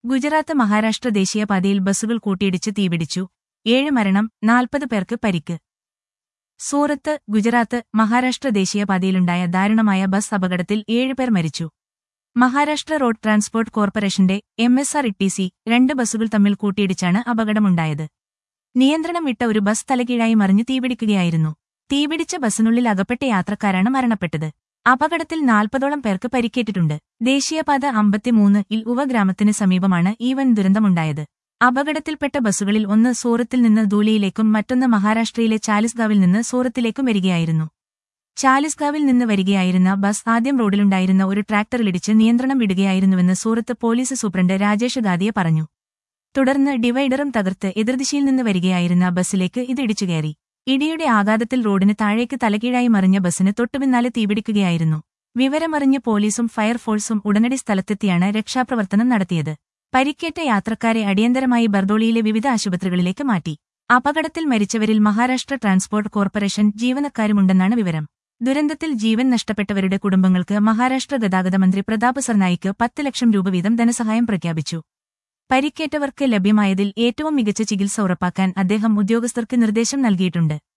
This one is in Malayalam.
ഗുജറാത്ത് മഹാരാഷ്ട്ര ദേശീയപാതയിൽ ബസ്സുകൾ കൂട്ടിയിടിച്ച് തീപിടിച്ചു ഏഴ് മരണം നാൽപ്പത് പേർക്ക് പരിക്ക് സൂറത്ത് ഗുജറാത്ത് മഹാരാഷ്ട്ര ദേശീയപാതയിലുണ്ടായ ദാരുണമായ ബസ് അപകടത്തിൽ ഏഴുപേർ മരിച്ചു മഹാരാഷ്ട്ര റോഡ് ട്രാൻസ്പോർട്ട് കോർപ്പറേഷന്റെ എം എസ് ആർ ഇട്ടിസി രണ്ട് ബസ്സുകൾ തമ്മിൽ കൂട്ടിയിടിച്ചാണ് അപകടമുണ്ടായത് നിയന്ത്രണം വിട്ട ഒരു ബസ് തലകീഴായി മറിഞ്ഞ് തീപിടിക്കുകയായിരുന്നു തീപിടിച്ച ബസ്സിനുള്ളിൽ അകപ്പെട്ട യാത്രക്കാരാണ് മരണപ്പെട്ടത് അപകടത്തിൽ നാൽപ്പതോളം പേർക്ക് പരിക്കേറ്റിട്ടുണ്ട് ദേശീയപാത അമ്പത്തിമൂന്ന് ഇൽ ഉവഗ്രാമത്തിന് സമീപമാണ് ഈ വൻ ദുരന്തമുണ്ടായത് അപകടത്തിൽപ്പെട്ട ബസ്സുകളിൽ ഒന്ന് സൂറത്തിൽ നിന്ന് ധൂലിയിലേക്കും മറ്റൊന്ന് മഹാരാഷ്ട്രയിലെ ചാലിസ്ഗാവിൽ നിന്ന് സൂറത്തിലേക്കും വരികയായിരുന്നു ചാലിസ്ഗാവിൽ നിന്ന് വരികയായിരുന്ന ബസ് ആദ്യം റോഡിലുണ്ടായിരുന്ന ഒരു ട്രാക്ടറിലിടിച്ച് നിയന്ത്രണം വിടുകയായിരുന്നുവെന്ന് സൂറത്ത് പോലീസ് സൂപ്രണ്ട് രാജേഷ് ഗാദിയെ പറഞ്ഞു തുടർന്ന് ഡിവൈഡറും തകർത്ത് എതിർദിശയിൽ നിന്ന് വരികയായിരുന്ന ബസ്സിലേക്ക് ഇത് ഇടിച്ചുകയറി ഇടിയുടെ ആഘാതത്തിൽ റോഡിന് താഴേക്ക് തലകീഴായി മറിഞ്ഞ ബസ്സിന് തൊട്ടുപിന്നാലെ തീപിടിക്കുകയായിരുന്നു വിവരമറിഞ്ഞ് പോലീസും ഫയർഫോഴ്സും ഉടനടി സ്ഥലത്തെത്തിയാണ് രക്ഷാപ്രവർത്തനം നടത്തിയത് പരിക്കേറ്റ യാത്രക്കാരെ അടിയന്തരമായി ബർദോളിയിലെ വിവിധ ആശുപത്രികളിലേക്ക് മാറ്റി അപകടത്തിൽ മരിച്ചവരിൽ മഹാരാഷ്ട്ര ട്രാൻസ്പോർട്ട് കോർപ്പറേഷൻ ജീവനക്കാരുമുണ്ടെന്നാണ് വിവരം ദുരന്തത്തിൽ ജീവൻ നഷ്ടപ്പെട്ടവരുടെ കുടുംബങ്ങൾക്ക് മഹാരാഷ്ട്ര ഗതാഗത മന്ത്രി പ്രതാപ് സർനായിക്ക് പത്ത് ലക്ഷം രൂപ വീതം ധനസഹായം പ്രഖ്യാപിച്ചു പരിക്കേറ്റവർക്ക് ലഭ്യമായതിൽ ഏറ്റവും മികച്ച ചികിത്സ ഉറപ്പാക്കാൻ അദ്ദേഹം ഉദ്യോഗസ്ഥർക്ക് നിർദ്ദേശം നൽകിയിട്ടുണ്ട്